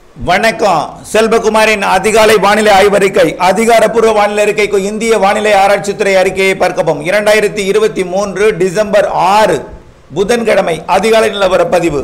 வணக்கம் செல்வகுமாரின் அதிகாலை வானிலை ஆய்வறிக்கை அதிகாரப்பூர்வ வானிலை அறிக்கைக்கு இந்திய வானிலை ஆராய்ச்சித்துறை அறிக்கையை பார்க்கவும் இரண்டாயிரத்தி இருபத்தி மூன்று டிசம்பர் ஆறு புதன்கிழமை அதிகாலை நிலவர பதிவு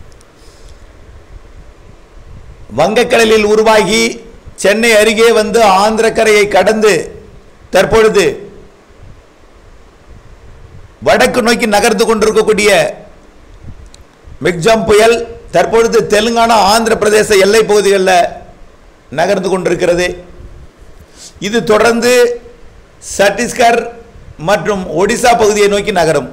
வங்கக்கடலில் உருவாகி சென்னை அருகே வந்து ஆந்திர கரையை கடந்து தற்பொழுது வடக்கு நோக்கி நகர்ந்து கொண்டிருக்கக்கூடிய மிக்ஜாம் புயல் தற்பொழுது தெலுங்கானா ஆந்திர பிரதேச எல்லை பகுதிகளில் நகர்ந்து கொண்டிருக்கிறது இது தொடர்ந்து சத்தீஸ்கர் மற்றும் ஒடிசா பகுதியை நோக்கி நகரும்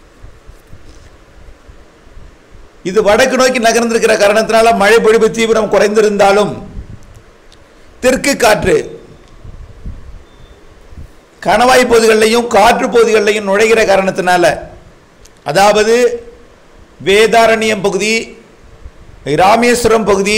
இது வடக்கு நோக்கி நகர்ந்திருக்கிற காரணத்தினால மழை பொழிவு தீவிரம் குறைந்திருந்தாலும் தெற்கு காற்று கணவாய் பகுதிகளிலையும் காற்று பகுதிகளிலையும் நுழைகிற காரணத்தினால அதாவது வேதாரண்யம் பகுதி ராமேஸ்வரம் பகுதி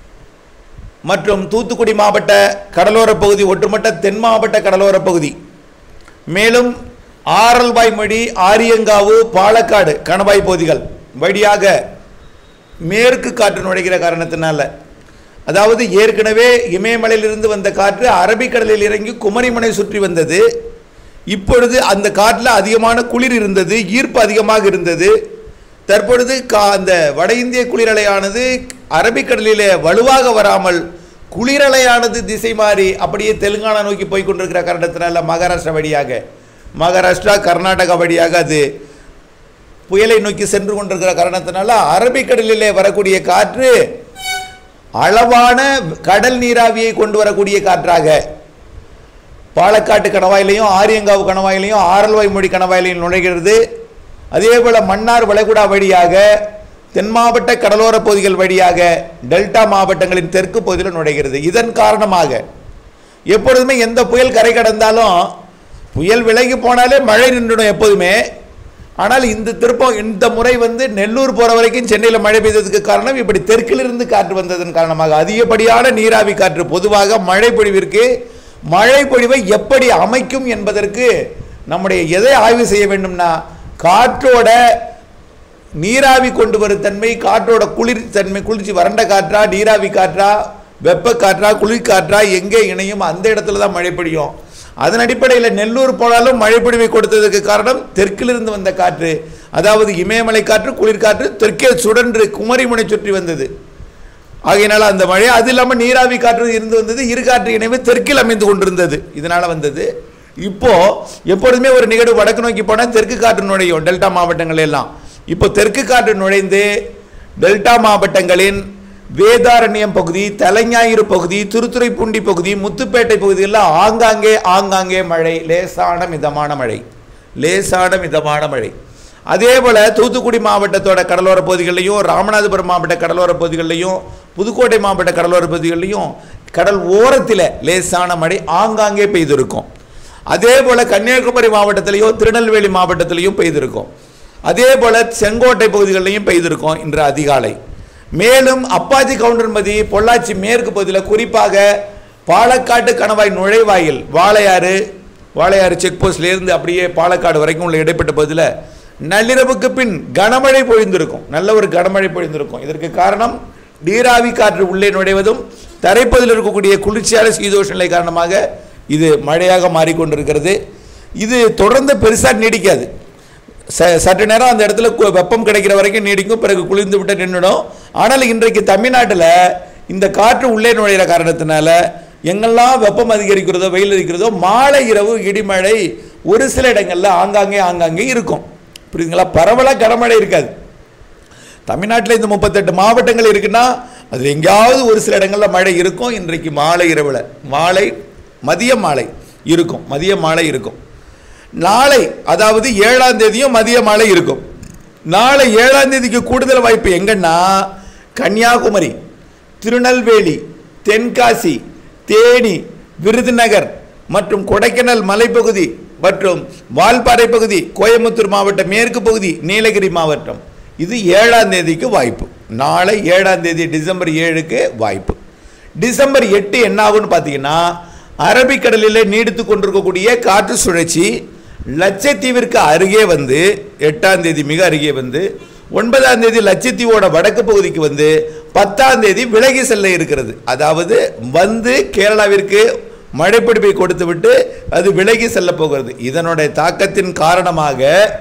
மற்றும் தூத்துக்குடி மாவட்ட கடலோர பகுதி ஒட்டுமொத்த தென் மாவட்ட கடலோர பகுதி மேலும் ஆரல்வாய்மொழி ஆரியங்காவு பாலக்காடு கணவாய் பகுதிகள் வழியாக மேற்கு காற்று நுழைகிற காரணத்தினால அதாவது ஏற்கனவே இமயமலையிலிருந்து வந்த காற்று அரபிக்கடலில் இறங்கி குமரிமுனை சுற்றி வந்தது இப்பொழுது அந்த காற்றில் அதிகமான குளிர் இருந்தது ஈர்ப்பு அதிகமாக இருந்தது தற்பொழுது கா அந்த வட இந்திய குளிரலையானது அரபிக்கடலிலே வலுவாக வராமல் குளிரலையானது திசை மாறி அப்படியே தெலுங்கானா நோக்கி போய் கொண்டிருக்கிற காரணத்தினால மகாராஷ்டிரா வழியாக மகாராஷ்டிரா கர்நாடகா வழியாக அது புயலை நோக்கி சென்று கொண்டிருக்கிற காரணத்தினால அரபிக்கடலிலே வரக்கூடிய காற்று அளவான கடல் நீராவியை கொண்டு வரக்கூடிய காற்றாக பாலக்காட்டு கணவாயிலையும் ஆரியங்காவு கணவாயிலையும் ஆரல்வாய்மொழி கணவாயிலையும் நுழைகிறது அதே போல் மன்னார் வளைகுடா வழியாக தென் மாவட்ட கடலோர பகுதிகள் வழியாக டெல்டா மாவட்டங்களின் தெற்கு பகுதியில் நுழைகிறது இதன் காரணமாக எப்பொழுதுமே எந்த புயல் கரை கடந்தாலும் புயல் விலகி போனாலே மழை நின்றுடும் எப்போதுமே ஆனால் இந்த திருப்பம் இந்த முறை வந்து நெல்லூர் போகிற வரைக்கும் சென்னையில் மழை பெய்ததுக்கு காரணம் இப்படி தெற்கிலிருந்து காற்று வந்ததன் காரணமாக அதிகப்படியான நீராவி காற்று பொதுவாக மழை பொழிவிற்கு மழை பொழிவை எப்படி அமைக்கும் என்பதற்கு நம்முடைய எதை ஆய்வு செய்ய வேண்டும்னா காற்றோட நீராவி கொண்டு வரும் தன்மை காற்றோட குளிர் தன்மை குளிர்ச்சி வறண்ட காற்றா நீராவி காற்றா வெப்ப காற்றா குளிர் காற்றா எங்கே இணையும் அந்த இடத்துல தான் மழை பொழியும் அதன் அடிப்படையில் நெல்லூர் போனாலும் மழை பொழிவை கொடுத்ததுக்கு காரணம் தெற்கிலிருந்து வந்த காற்று அதாவது இமயமலை காற்று குளிர் காற்று தெற்கே சுழன்று குமரிமுனை சுற்றி வந்தது ஆகையினால அந்த மழை அது இல்லாமல் நீராவி காற்று இருந்து வந்தது இரு காற்று இணைவு தெற்கில் அமைந்து கொண்டிருந்தது இதனால வந்தது இப்போ எப்பொழுதுமே ஒரு நிகழ்வு வடக்கு நோக்கி போனால் தெற்கு காற்று நுழையும் டெல்டா மாவட்டங்கள் எல்லாம் இப்போ தெற்கு காற்று நுழைந்து டெல்டா மாவட்டங்களின் வேதாரண்யம் பகுதி தலைஞாயிறு பகுதி திருத்துறைப்பூண்டி பகுதி முத்துப்பேட்டை பகுதிகளில் ஆங்காங்கே ஆங்காங்கே மழை லேசான மிதமான மழை லேசான மிதமான மழை அதே போல் தூத்துக்குடி மாவட்டத்தோட கடலோர பகுதிகளிலையும் ராமநாதபுரம் மாவட்ட கடலோர பகுதிகளிலையும் புதுக்கோட்டை மாவட்ட கடலோர பகுதிகளிலையும் கடல் ஓரத்தில் லேசான மழை ஆங்காங்கே பெய்திருக்கும் அதே போல் கன்னியாகுமரி மாவட்டத்திலையும் திருநெல்வேலி மாவட்டத்திலையும் பெய்திருக்கும் அதே போல் செங்கோட்டை பகுதிகளிலையும் பெய்திருக்கும் இன்று அதிகாலை மேலும் அப்பாச்சி கவுண்டர்மதி பொள்ளாச்சி மேற்கு பகுதியில் குறிப்பாக பாலக்காட்டு கணவாய் நுழைவாயில் வாளையாறு வாளையாறு செக் போஸ்ட்லேருந்து அப்படியே பாலக்காடு வரைக்கும் உள்ள இடைப்பட்ட பகுதியில் நள்ளிரவுக்கு பின் கனமழை பொழிந்திருக்கும் நல்ல ஒரு கனமழை பொழிந்திருக்கும் இதற்கு காரணம் நீராவி காற்று உள்ளே நுழைவதும் தரைப்பகுதியில் இருக்கக்கூடிய குளிர்ச்சியான சீதோஷ நிலை காரணமாக இது மழையாக மாறிக்கொண்டிருக்கிறது இது தொடர்ந்து பெருசாக நீடிக்காது ச சற்று நேரம் அந்த இடத்துல கு- வெப்பம் கிடைக்கிற வரைக்கும் நீடிக்கும் பிறகு குளிர்ந்து விட்டு நின்றுடும் ஆனால் இன்றைக்கு தமிழ்நாட்டில் இந்த காற்று உள்ளே நுழைகிற காரணத்தினால எங்கெல்லாம் வெப்பம் அதிகரிக்கிறதோ வெயில் அதிகரிக்கிறதோ மாலை இரவு இடிமழை ஒரு சில இடங்களில் ஆங்காங்கே ஆங்காங்கே இருக்கும் புரியுதுங்களா பரவலாக கனமழை இருக்காது தமிழ்நாட்டில் இந்த முப்பத்தெட்டு மாவட்டங்கள் இருக்குன்னா அதில் எங்கேயாவது ஒரு சில இடங்களில் மழை இருக்கும் இன்றைக்கு மாலை இரவில் மாலை மதிய மாலை இருக்கும் மதிய மாலை இருக்கும் நாளை அதாவது ஏழாம் தேதியும் மதிய மாலை இருக்கும் நாளை ஏழாம் தேதிக்கு கூடுதல் வாய்ப்பு எங்கன்னா கன்னியாகுமரி திருநெல்வேலி தென்காசி தேனி விருதுநகர் மற்றும் கொடைக்கானல் மலைப்பகுதி மற்றும் வால்பாறை பகுதி கோயம்புத்தூர் மாவட்ட மேற்கு பகுதி நீலகிரி மாவட்டம் இது ஏழாம் தேதிக்கு வாய்ப்பு நாளை ஏழாம் தேதி டிசம்பர் ஏழுக்கு வாய்ப்பு டிசம்பர் எட்டு என்ன ஆகும்னு பார்த்தீங்கன்னா அரபிக்கடலில் நீடித்து கொண்டிருக்கக்கூடிய காற்று சுழற்சி லட்சத்தீவிற்கு அருகே வந்து எட்டாம் தேதி மிக அருகே வந்து ஒன்பதாம் தேதி லட்சத்தீவோட வடக்கு பகுதிக்கு வந்து பத்தாம் தேதி விலகி செல்ல இருக்கிறது அதாவது வந்து கேரளாவிற்கு மழைப்பிடிப்பை கொடுத்து விட்டு அது விலகி செல்ல போகிறது இதனுடைய தாக்கத்தின் காரணமாக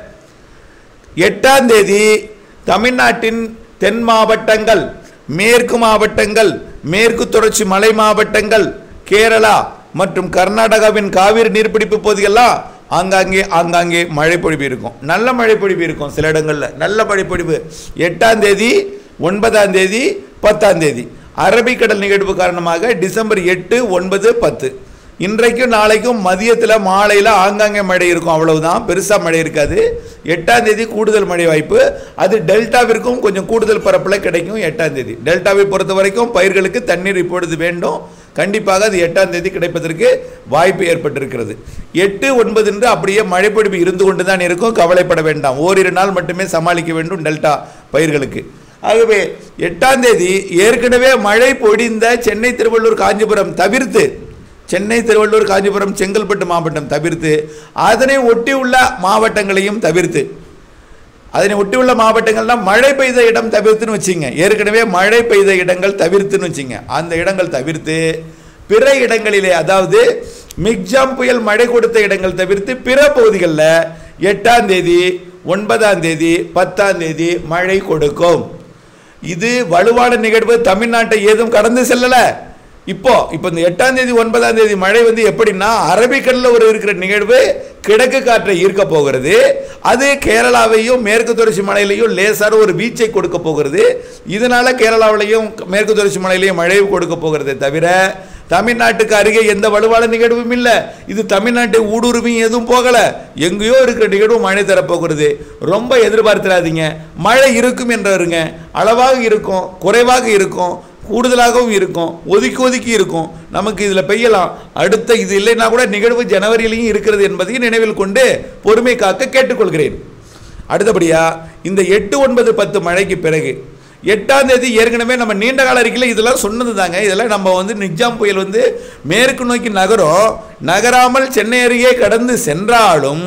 எட்டாம் தேதி தமிழ்நாட்டின் தென் மாவட்டங்கள் மேற்கு மாவட்டங்கள் மேற்கு தொடர்ச்சி மலை மாவட்டங்கள் கேரளா மற்றும் கர்நாடகாவின் காவிரி நீர்பிடிப்பு பகுதியெல்லாம் ஆங்காங்கே ஆங்காங்கே மழைப்பொழிவு இருக்கும் நல்ல மழைப்பொழிவு இருக்கும் சில இடங்களில் நல்ல மழைப்பொழிவு எட்டாம் தேதி ஒன்பதாம் தேதி பத்தாம் தேதி அரபிக்கடல் நிகழ்வு காரணமாக டிசம்பர் எட்டு ஒன்பது பத்து இன்றைக்கும் நாளைக்கும் மதியத்தில் மாலையில் ஆங்காங்கே மழை இருக்கும் அவ்வளவுதான் பெருசாக மழை இருக்காது எட்டாம் தேதி கூடுதல் மழை வாய்ப்பு அது டெல்டாவிற்கும் கொஞ்சம் கூடுதல் பரப்பில் கிடைக்கும் எட்டாம் தேதி டெல்டாவை பொறுத்த வரைக்கும் பயிர்களுக்கு தண்ணீர் இப்பொழுது வேண்டும் கண்டிப்பாக அது எட்டாம் தேதி கிடைப்பதற்கு வாய்ப்பு ஏற்பட்டிருக்கிறது எட்டு ஒன்பது என்று அப்படியே மழைப்பொழிவு இருந்து கொண்டு தான் இருக்கும் கவலைப்பட வேண்டாம் ஓரிரு நாள் மட்டுமே சமாளிக்க வேண்டும் டெல்டா பயிர்களுக்கு ஆகவே எட்டாம் தேதி ஏற்கனவே மழை பொடிந்த சென்னை திருவள்ளூர் காஞ்சிபுரம் தவிர்த்து சென்னை திருவள்ளூர் காஞ்சிபுரம் செங்கல்பட்டு மாவட்டம் தவிர்த்து அதனை ஒட்டியுள்ள மாவட்டங்களையும் தவிர்த்து அதனை ஒட்டியுள்ள மாவட்டங்கள்லாம் மழை பெய்த இடம் தவிர்த்துன்னு வச்சுங்க ஏற்கனவே மழை பெய்த இடங்கள் தவிர்த்துன்னு வச்சுங்க அந்த இடங்கள் தவிர்த்து பிற இடங்களிலே அதாவது மிக்ஜாம் புயல் மழை கொடுத்த இடங்கள் தவிர்த்து பிற பகுதிகளில் எட்டாம் தேதி ஒன்பதாம் தேதி பத்தாம் தேதி மழை கொடுக்கும் இது வலுவான நிகழ்வு தமிழ்நாட்டை ஏதும் கடந்து செல்லல இப்போ இப்போ இந்த எட்டாம் தேதி ஒன்பதாம் தேதி மழை வந்து எப்படின்னா அரபிக்கடலில் ஒரு இருக்கிற நிகழ்வு கிழக்கு காற்றை ஈர்க்க போகிறது அது கேரளாவையும் மேற்கு தொடர்ச்சி மலையிலையும் லேசான ஒரு வீச்சை கொடுக்க போகிறது இதனால கேரளாவிலையும் மேற்கு தொடர்ச்சி மலையிலையும் மழை கொடுக்க போகிறதே தவிர தமிழ்நாட்டுக்கு அருகே எந்த வலுவான நிகழ்வும் இல்லை இது தமிழ்நாட்டை ஊடுருவியும் எதுவும் போகல எங்கேயோ இருக்கிற நிகழ்வு மழை தரப்போகிறது ரொம்ப எதிர்பார்த்துடாதீங்க மழை இருக்கும் என்றவருங்க அளவாக இருக்கும் குறைவாக இருக்கும் கூடுதலாகவும் இருக்கும் ஒதுக்கி ஒதுக்கி இருக்கும் நமக்கு இதில் பெய்யலாம் அடுத்த இது இல்லைன்னா கூட நிகழ்வு ஜனவரியிலையும் இருக்கிறது என்பதையும் நினைவில் கொண்டு பொறுமை காக்க கேட்டுக்கொள்கிறேன் அடுத்தபடியா இந்த எட்டு ஒன்பது பத்து மழைக்கு பிறகு எட்டாம் தேதி ஏற்கனவே நம்ம நீண்ட கால அறிக்கையில் இதெல்லாம் சொன்னது தாங்க இதெல்லாம் நம்ம வந்து நிஜாம் புயல் வந்து மேற்கு நோக்கி நகரும் நகராமல் சென்னை அருகே கடந்து சென்றாலும்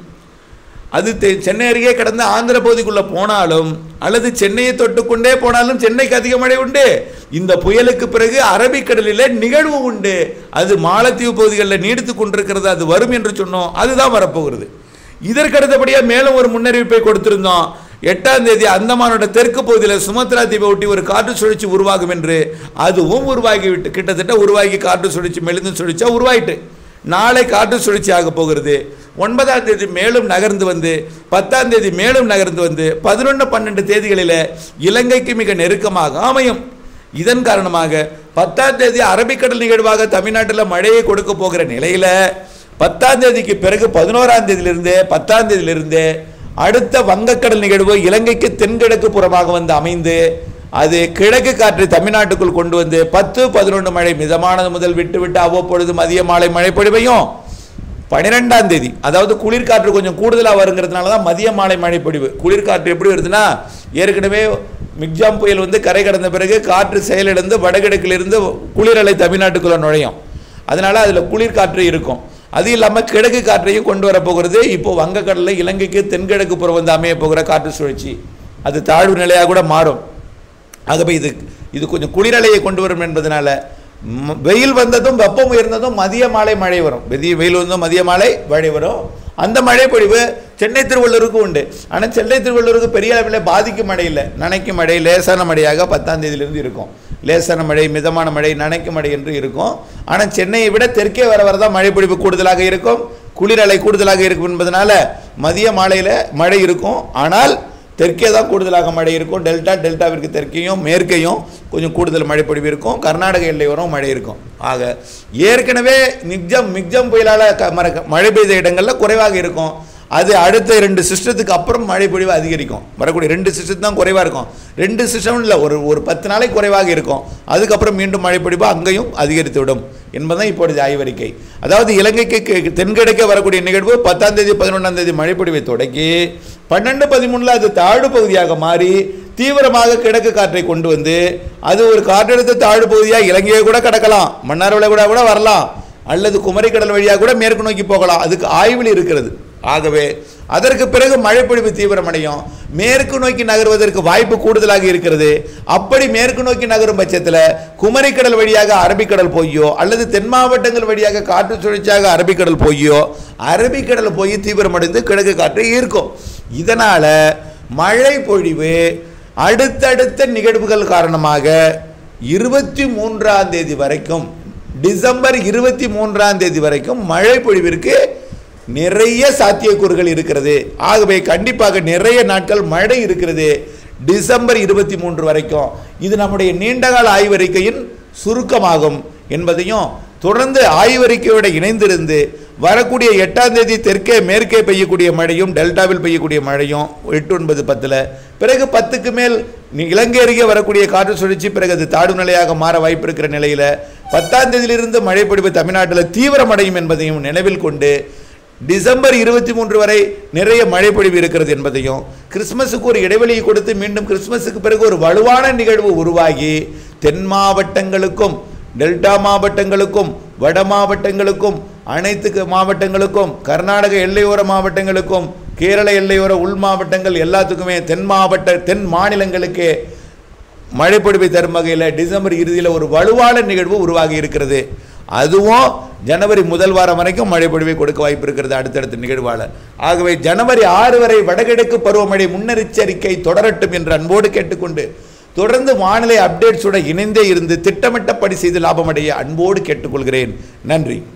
அது தெ- சென்னை அருகே கடந்து ஆந்திர பகுதிக்குள்ள போனாலும் அல்லது சென்னையை தொட்டுக்கொண்டே போனாலும் சென்னைக்கு அதிக மழை உண்டு இந்த புயலுக்கு பிறகு அரபிக்கடலில் நிகழ்வு உண்டு அது மாலத்தீவு பகுதிகளில் நீடித்து கொண்டிருக்கிறது அது வரும் என்று சொன்னோம் அதுதான் வரப்போகிறது இதற்கு அடுத்தபடியாக மேலும் ஒரு முன்னறிவிப்பை கொடுத்திருந்தோம் எட்டாம் தேதி அந்தமானோட தெற்கு பகுதியில் சுமத்ரா தீவை ஒட்டி ஒரு காற்று சுழற்சி உருவாகும் என்று அதுவும் உருவாகிவிட்டு கிட்டத்தட்ட உருவாகி காற்று சுழற்சி மெலிந்து சுழற்சியா உருவாயிட்டு நாளை காற்று சுழற்சி ஆக போகிறது ஒன்பதாம் தேதி மேலும் நகர்ந்து வந்து பத்தாம் தேதி மேலும் நகர்ந்து வந்து பதினொன்று பன்னெண்டு தேதிகளில் இலங்கைக்கு மிக நெருக்கமாக அமையும் இதன் காரணமாக பத்தாம் தேதி அரபிக்கடல் நிகழ்வாக தமிழ்நாட்டில் மழையை கொடுக்க போகிற நிலையில் பத்தாம் தேதிக்கு பிறகு பதினோராம் தேதியிலிருந்து பத்தாம் தேதியிலிருந்து அடுத்த வங்கக்கடல் நிகழ்வு இலங்கைக்கு தென்கிழக்கு புறமாக வந்து அமைந்து அது கிழக்கு காற்றை தமிழ்நாட்டுக்குள் கொண்டு வந்து பத்து பதினொன்று மழை மிதமானது முதல் விட்டு விட்டு அவ்வப்பொழுது மதிய மாலை மழை பொழிவையும் பன்னிரெண்டாம் தேதி அதாவது குளிர்காற்று கொஞ்சம் கூடுதலாக வருங்கிறதுனால தான் மதிய மாலை மழை பொழிவு குளிர்காற்று எப்படி வருதுன்னா ஏற்கனவே மிக்ஜாம் புயல் வந்து கரை கடந்த பிறகு காற்று செயலிழந்து வடகிழக்கிலிருந்து குளிரலை தமிழ்நாட்டுக்குள்ள நுழையும் அதனால அதில் குளிர்காற்று இருக்கும் அது இல்லாமல் கிழக்கு காற்றையும் கொண்டு வர போகிறது இப்போ வங்கக்கடலில் இலங்கைக்கு தென்கிழக்கு புறம் வந்து அமைய போகிற காற்று சுழற்சி அது தாழ்வு நிலையாக கூட மாறும் ஆகவே இது இது கொஞ்சம் குளிரலையை கொண்டு வரும் என்பதனால ம- வெயில் வந்ததும் வெப்பம் உயர்ந்ததும் மதிய மாலை மழை வரும் வெதிய வெயில் வந்ததும் மதிய மாலை மழை வரும் அந்த மழை பொழிவு சென்னை திருவள்ளூருக்கு உண்டு ஆனால் சென்னை திருவள்ளூருக்கு பெரிய அளவில் பாதிக்கும் மழை இல்லை நனைக்கும் மழை லேசான மழையாக பத்தாம் தேதியிலிருந்து இருக்கும் லேசான மழை மிதமான மழை நனைக்கும் மழை என்று இருக்கும் ஆனால் சென்னையை விட தெற்கே வர வரதான் மழை பொழிவு கூடுதலாக இருக்கும் குளிரலை கூடுதலாக இருக்கும் என்பதனால மதிய மாலையில் மழை இருக்கும் ஆனால் தெற்கே தான் கூடுதலாக மழை இருக்கும் டெல்டா டெல்டாவிற்கு தெற்கேயும் மேற்கேயும் கொஞ்சம் கூடுதல் மழை பொழிவு இருக்கும் கர்நாடக எல்லையோரம் மழை இருக்கும் ஆக ஏற்கனவே நிக்ஜம் மிக்ஜம் புயலால் க மற மழை பெய்த இடங்களில் குறைவாக இருக்கும் அது அடுத்த ரெண்டு சிஸ்டத்துக்கு அப்புறம் மழை பொழிவு அதிகரிக்கும் வரக்கூடிய ரெண்டு சிஸ்டம் தான் குறைவாக இருக்கும் ரெண்டு சிஸ்டம் இல்லை ஒரு ஒரு பத்து நாளைக்கு குறைவாக இருக்கும் அதுக்கப்புறம் மீண்டும் மழை பொழிவு அங்கேயும் அதிகரித்து விடும் என்பதுதான் இப்பொழுது ஆய்வறிக்கை அதாவது இலங்கைக்கு கி- தென்கிழக்கே வரக்கூடிய நிகழ்வு பத்தாம் தேதி பதினொன்றாம் தேதி மழைப்பொழிவை தொடங்கி பன்னெண்டு பதிமூணில் அது தாழ்வு பகுதியாக மாறி தீவிரமாக கிழக்கு காற்றை கொண்டு வந்து அது ஒரு காற்றழுத்த தாழ்வு பகுதியாக இலங்கையை கூட கடக்கலாம் மன்னார் விளைகுடா கூட வரலாம் அல்லது குமரிக்கடல் வழியாக கூட மேற்கு நோக்கி போகலாம் அதுக்கு ஆய்வில் இருக்கிறது ஆகவே அதற்கு பிறகு மழைப்பொழிவு தீவிரமடையும் மேற்கு நோக்கி நகர்வதற்கு வாய்ப்பு கூடுதலாக இருக்கிறது அப்படி மேற்கு நோக்கி நகரும் பட்சத்தில் குமரிக்கடல் வழியாக அரபிக்கடல் போயோ அல்லது தென் மாவட்டங்கள் வழியாக காற்று சுழற்சியாக அரபிக்கடல் போயோ அரபிக்கடல் போய் தீவிரமடைந்து கிழக்கு காற்றை ஈர்க்கும் இதனால மழை பொழிவு அடுத்தடுத்த நிகழ்வுகள் காரணமாக இருபத்தி மூன்றாம் தேதி வரைக்கும் டிசம்பர் இருபத்தி மூன்றாம் தேதி வரைக்கும் மழை பொழிவிற்கு நிறைய சாத்தியக்கூறுகள் இருக்கிறது ஆகவே கண்டிப்பாக நிறைய நாட்கள் மழை இருக்கிறது டிசம்பர் இருபத்தி மூன்று வரைக்கும் இது நம்முடைய நீண்டகால ஆய்வறிக்கையின் சுருக்கமாகும் என்பதையும் தொடர்ந்து ஆய்வறிக்கையோடு இணைந்திருந்து வரக்கூடிய எட்டாம் தேதி தெற்கே மேற்கே பெய்யக்கூடிய மழையும் டெல்டாவில் பெய்யக்கூடிய மழையும் எட்டு ஒன்பது பத்தில் பிறகு பத்துக்கு மேல் நீ- இலங்கை அருகே வரக்கூடிய காற்று சுழற்சி பிறகு அது தாழ்வு நிலையாக மாற வாய்ப்பு இருக்கிற நிலையில் பத்தாம் தேதியிலிருந்து மழை பொழிவு தமிழ்நாட்டில் தீவிரமடையும் என்பதையும் நினைவில் கொண்டு டிசம்பர் இருபத்தி மூன்று வரை நிறைய மழை பொழிவு இருக்கிறது என்பதையும் கிறிஸ்மஸுக்கு ஒரு இடைவெளியை கொடுத்து மீண்டும் கிறிஸ்மஸுக்கு பிறகு ஒரு வலுவான நிகழ்வு உருவாகி தென் மாவட்டங்களுக்கும் டெல்டா மாவட்டங்களுக்கும் வட மாவட்டங்களுக்கும் அனைத்து க- மாவட்டங்களுக்கும் கர்நாடக எல்லையோர மாவட்டங்களுக்கும் கேரள எல்லையோர உள் மாவட்டங்கள் எல்லாத்துக்குமே தென் மாவட்ட தென் மாநிலங்களுக்கே மழைப்பொழிவை தரும் வகையில் டிசம்பர் இறுதியில் ஒரு வலுவான நிகழ்வு உருவாகி இருக்கிறது அதுவும் ஜனவரி முதல் வாரம் வரைக்கும் மழைப்பொழிவை கொடுக்க வாய்ப்பு இருக்கிறது அடுத்தடுத்த நிகழ்வால் ஆகவே ஜனவரி ஆறு வரை வடகிழக்கு பருவமழை முன்னெச்சரிக்கை தொடரட்டும் என்று அன்போடு கேட்டுக்கொண்டு தொடர்ந்து வானிலை அப்டேட்ஸுடன் இணைந்தே இருந்து திட்டமிட்டபடி செய்து லாபமடைய அன்போடு கேட்டுக்கொள்கிறேன் நன்றி